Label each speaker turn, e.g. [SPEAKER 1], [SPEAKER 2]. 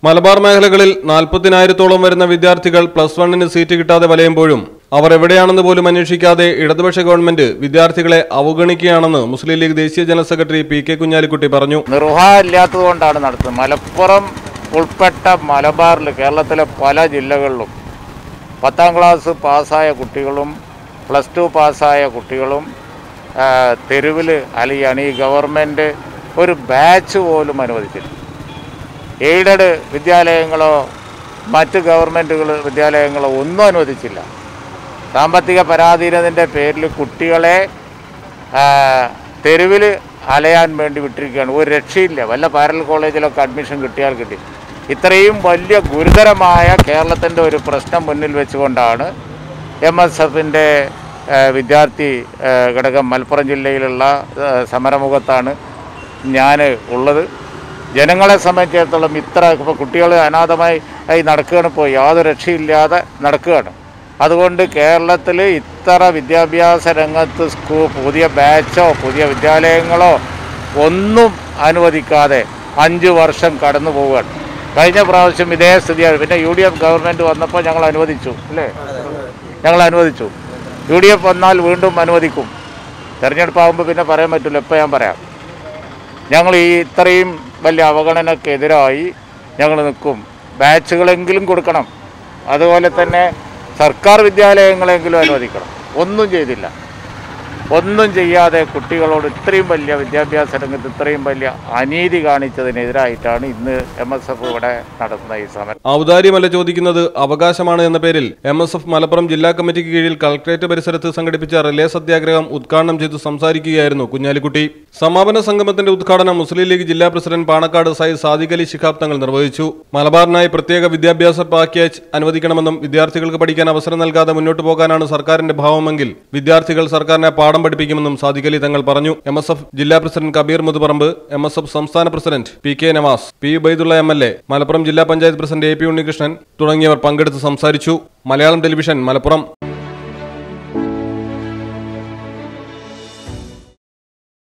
[SPEAKER 1] മലബാർ മേഖലകളിൽ നാൽപ്പതിനായിരത്തോളം വരുന്ന വിദ്യാർത്ഥികൾ പ്ലസ് വണ്ണിന് സീറ്റ് കിട്ടാതെ വലയുമ്പോഴും അവർ എവിടെയാണെന്ന് പോലും അന്വേഷിക്കാതെ ഇടതുപക്ഷ ഗവൺമെന്റ് വിദ്യാർത്ഥികളെ അവഗണിക്കുകയാണെന്ന് മുസ്ലിം ലീഗ് ദേശീയ general secretary P K Kunhalikutty പറഞ്ഞു
[SPEAKER 2] നിർവാഹമില്ലാത്തത് കൊണ്ടാണ് നടത്തുന്നത് മലപ്പുറം ഉൾപ്പെട്ട മലബാറിൽ കേരളത്തിലെ പല ജില്ലകളിലും പത്താം ക്ലാസ് പാസ്സായ കുട്ടികളും പ്ലസ് ടു പാസ്സായ കുട്ടികളും തെരുവിൽ അലിയാണ് ഈ ഗവൺമെൻറ് ഒരു ബാച്ച് പോലും അനുവദിച്ചില്ല എയ്ഡഡ് വിദ്യാലയങ്ങളോ മറ്റ് ഗവൺമെൻറ്റുകൾ വിദ്യാലയങ്ങളോ ഒന്നും അനുവദിച്ചില്ല സാമ്പത്തിക പരാധീനതൻ്റെ പേരിൽ കുട്ടികളെ തെരുവിൽ അലയാൻ വേണ്ടി വിട്ടിരിക്കുകയാണ് ഒരു രക്ഷയില്ല വല്ല പാരൽ കോളേജിലൊക്കെ അഡ്മിഷൻ കിട്ടിയാൽ കിട്ടി ഇത്രയും വലിയ ഗുരുതരമായ കേരളത്തിൻ്റെ ഒരു പ്രശ്നം മുന്നിൽ വെച്ചുകൊണ്ടാണ് എം എസ് എഫിൻ്റെ വിദ്യാർത്ഥി ആ, ഘടകം മലപ്പുറം ജില്ലയിലുള്ള ആ, സമരമുഖത്താണ് ഞാൻ ഉള്ളത് ജനങ്ങളെ സംബന്ധിച്ചിടത്തോളം ഇത്ര ഇപ്പോൾ കുട്ടികൾ അനാഥമായി ആയി നടക്കുകയാണ് ഇപ്പോൾ യാതൊരു രക്ഷയില്ലാതെ നടക്കുകയാണ് അതുകൊണ്ട് കേരളത്തിൽ ഇത്ര വിദ്യാഭ്യാസ രംഗത്ത് സ്കൂ പുതിയ ബാച്ചോ പുതിയ വിദ്യാലയങ്ങളോ ഒന്നും അനുവദിക്കാതെ അഞ്ച് വർഷം കടന്നു പോവുകയാണ് കഴിഞ്ഞ പ്രാവശ്യം ഇതേ സ്ഥിതിയാണ് പിന്നെ യു ഡി എഫ് ഗവൺമെൻറ് വന്നപ്പോൾ ഞങ്ങൾ അനുവദിച്ചു അല്ലേ ഞങ്ങൾ അനുവദിച്ചു യു ഡി എഫ് വന്നാൽ വീണ്ടും അനുവദിക്കും തെരഞ്ഞെടുപ്പാകുമ്പോൾ പിന്നെ പറയാൻ പറ്റില്ല ഇപ്പോൾ ഞാൻ പറയാം ഞങ്ങൾ ഈ ഇത്രയും വലിയ അവഗണനക്കെതിരായി ഞങ്ങൾ നിൽക്കും ബാച്ചുകളെങ്കിലും കൊടുക്കണം അതുപോലെ തന്നെ സർക്കാർ വിദ്യാലയങ്ങളെങ്കിലും അനുവദിക്കണം ഒന്നും ചെയ്തില്ല ഒന്നും ചെയ്യാതെ കുട്ടികളോട് ഇത്രയും വലിയ വിദ്യാഭ്യാസ രംഗത്ത് ഇത്രയും വലിയ അനീതി കാണിച്ചതിനെതിരായിട്ടാണ് ഇന്ന് എം എസ് എഫ് ഇവിടെ നടത്തുന്ന ഈ സമരം
[SPEAKER 1] ഔദാര്യമല്ല ചോദിക്കുന്നത് അവകാശമാണ് എന്ന പേരിൽ എം എസ് എഫ് മലപ്പുറം ജില്ലാ കമ്മിറ്റിക്ക് കീഴിൽ കളക്ടറേറ്റ് പരിസരത്ത് സംഘടിപ്പിച്ച റിലേ സത്യാഗ്രഹം ഉദ്ഘാടനം ചെയ്തു സംസാരിക്കുകയായിരുന്നു കുഞ്ഞാലിക്കുട്ടി സമാപന സംഗമത്തിന്റെ ഉദ്ഘാടനം മുസ്ലിം ലീഗ് ജില്ലാ പ്രസിഡന്റ് പാണക്കാട് സൈ സാദിഖ് അലി ശിഹാബ് തങ്ങൾ നിർവഹിച്ചു മലബാറിനായി പ്രത്യേക വിദ്യാഭ്യാസ പാക്കേജ് അനുവദിക്കണമെന്നും വിദ്യാർത്ഥികൾക്ക് പഠിക്കാൻ അവസരം നൽകാതെ മുന്നോട്ട് പോകാനാണ് സർക്കാരിന്റെ ഭാവമെങ്കിൽ വിദ്യാർത്ഥികൾ സർക്കാരിനെ പാഠം പഠിപ്പിക്കുമെന്നും സാദിഖ് അലി തങ്ങൾ പറഞ്ഞു എം എസ് എഫ് ജില്ലാ president Kabeer Muthuparamba M S F സംസ്ഥാന president P K Navas P Ubaidulla M L A Malappuram ജില്ലാ panchayat president A P Unnikrishnan തുടങ്ങിയവർ പങ്കെടുത്ത് സംസാരിച്ചു മലയാളം ടെലിവിഷൻ മലപ്പുറം